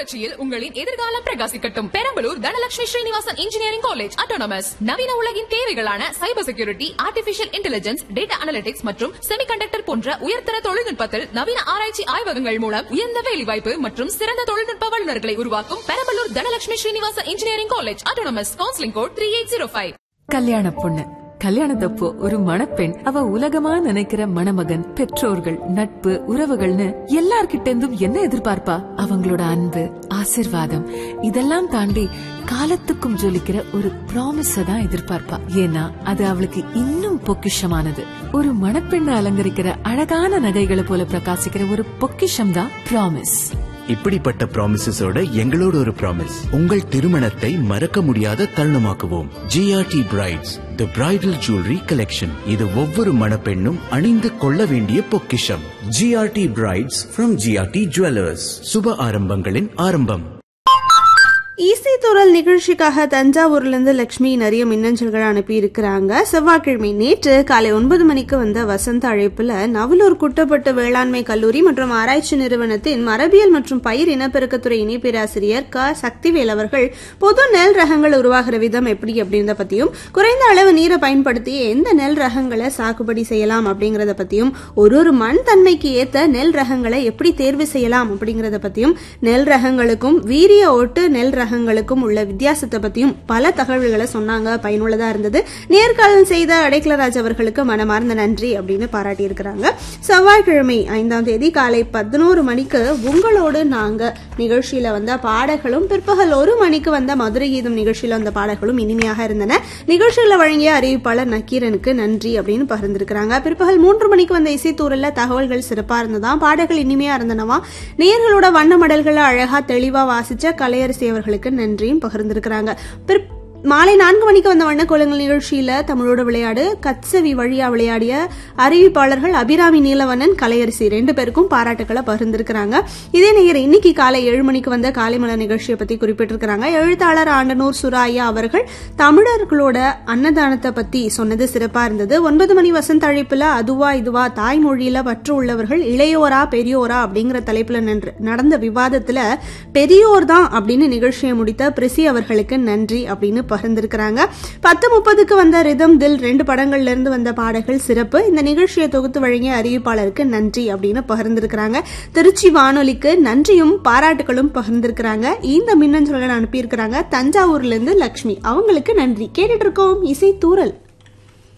புரட்சியில் உங்களின் எதிர்காலம் பிரகாசிக்கட்டும் Perambalur Dhanalakshmi Srinivasan engineering college autonomous நவீன உலகின் தேவைகளான cyber security artificial intelligence data analytics மற்றும் செமிகண்டக்டர் போன்ற உயர்தர தொழில்நுட்பத்தில் நவீன ஆராய்ச்சி ஆய்வகங்கள் மூலம் உயர்ந்த வேலைவாய்ப்பு மற்றும் சிறந்த தொழில்நுட்ப வல்லுநர்களை உருவாக்கும் Perambalur Dhanalakshmi Srinivasan engineering college autonomous counselling code three eight zero five கல்யாண பொண்ணு கல்யாணத்தப்போ ஒரு மணப்பெண் அவ உலகமா நினைக்கிற மணமகன் பெற்றோர்கள் நட்பு உறவுகள்னு எல்லார்கிட்ட இருந்தும் என்ன எதிர்பார்ப்பா அவங்களோட அன்பு ஆசிர்வாதம் இதெல்லாம் தாண்டி காலத்துக்கும் ஜொலிக்கிற ஒரு ப்ராமிஸ தான் எதிர்பார்ப்பா ஏன்னா அது அவளுக்கு இன்னும் பொக்கிஷமானது ஒரு மணப்பெண்ணை அலங்கரிக்கிற அழகான நகைகளை போல பிரகாசிக்கிற ஒரு பொக்கிஷம் தான் ப்ராமிஸ் இப்படிப்பட்ட ப்ராமிசஸோட எங்களோட ஒரு ப்ராமிஸ் உங்கள் திருமணத்தை மறக்க முடியாத தருணமாக்குவோம் GRT brides the bridal jewellery collection இது ஒவ்வொரு மணப்பெண்ணும் அணிந்து கொள்ள வேண்டிய பொக்கிஷம் GRT brides from GRT jewellers சுப ஆரம்பங்களின் ஆரம்பம் ஈசி துறல் நிகழ்ச்சிக்காக தஞ்சாவூர்லேருந்து லக்ஷ்மி நிறைய மின்னஞ்சல்கள் அனுப்பி இருக்கிறாங்க செவ்வாய்க்கிழமை நேற்று காலை ஒன்பது மணிக்கு வந்த வசந்த அழைப்புல நவலூர் குட்டப்பட்டு வேளாண்மை கல்லூரி மற்றும் ஆராய்ச்சி நிறுவனத்தின் மரபியல் மற்றும் பயிர் இனப்பெருக்கத்துறை இணை பேராசிரியர் க சக்திவேல் அவர்கள் பொது நெல் ரகங்கள் உருவாகிற விதம் எப்படி அப்படின்றத பத்தியும் குறைந்த அளவு நீரை பயன்படுத்தி எந்த நெல் ரகங்களை சாகுபடி செய்யலாம் அப்படிங்கறத பத்தியும் ஒரு ஒரு மண் தன்மைக்கு ஏத்த நெல் ரகங்களை எப்படி தேர்வு செய்யலாம் அப்படிங்கறத பத்தியும் நெல் ரகங்களுக்கும் வீரிய ஓட்டு நெல் ரகங்களுக்கும் உள்ள வித்தியாசத்தை பத்தியும் பல தகவல்களை சொன்னாங்க பயனுள்ளதா இருந்தது நேர்காணல் செய்த அடைக்கலராஜ் அவர்களுக்கு மனமார்ந்த நன்றி அப்படின்னு பாராட்டி இருக்கிறாங்க செவ்வாய்க்கிழமை ஐந்தாம் தேதி காலை பதினோரு மணிக்கு உங்களோடு நாங்க நிகழ்ச்சியில வந்த பாடல்களும் பிற்பகல் ஒரு மணிக்கு வந்த மதுரை கீதம் நிகழ்ச்சியில வந்த பாடல்களும் இனிமையாக இருந்தன நிகழ்ச்சியில வழங்கிய அறிவிப்பாளர் நக்கீரனுக்கு நன்றி அப்படின்னு பகிர்ந்திருக்கிறாங்க பிற்பகல் மூன்று மணிக்கு வந்த இசைத்தூரில் தகவல்கள் சிறப்பா இருந்ததா பாடல்கள் இனிமையா இருந்தனவா நேர்களோட வண்ண மடல்களை அழகா தெளிவா வாசிச்ச கலையரசி அவர்களுக்கு நன்றியும் பகிர்ந்திருக்கிறாங்க பிற்- மாலை நான்கு மணிக்கு வந்த வண்ணக்கோலங்கள் நிகழ்ச்சியில தமிழோட விளையாடு கத்சவி வழியா விளையாடிய அறிவிப்பாளர்கள் அபிராமி நீலவண்ணன் கலையரசி ரெண்டு பேருக்கும் பாராட்டுக்களை பகிர்ந்திருக்கிறாங்க இதே நேரம் இன்னைக்கு காலை ஏழு மணிக்கு வந்த காலைமலர் நிகழ்ச்சியை பத்தி குறிப்பிட்டிருக்கிறாங்க எழுத்தாளர் ஆண்டனூர் சுராயா அவர்கள் தமிழர்களோட அன்னதானத்தை பத்தி சொன்னது சிறப்பா இருந்தது ஒன்பது மணி வசந்த அழைப்புல அதுவா இதுவா தாய்மொழியில பற்று உள்ளவர்கள் இளையோரா பெரியோரா அப்படிங்கிற தலைப்புல நின்று நடந்த விவாதத்துல பெரியோர் தான் அப்படின்னு நிகழ்ச்சியை முடித்த பிரிசி அவர்களுக்கு நன்றி அப்படின்னு பகிர்ந்திருக்கிறாங்க பத்து முப்பதுக்கு வந்த ரிதம் தில் ரெண்டு படங்கள்ல இருந்து வந்த பாடல்கள் சிறப்பு இந்த நிகழ்ச்சியை தொகுத்து வழங்கிய அறிவிப்பாளருக்கு நன்றி அப்படின்னு பகிர்ந்திருக்கிறாங்க திருச்சி வானொலிக்கு நன்றியும் பாராட்டுகளும் பகிர்ந்திருக்கிறாங்க இந்த மின்னஞ்சல்களை அனுப்பியிருக்கிறாங்க தஞ்சாவூர்ல இருந்து லக்ஷ்மி அவங்களுக்கு நன்றி கேட்டுட்டு இருக்கோம் இசை தூரல்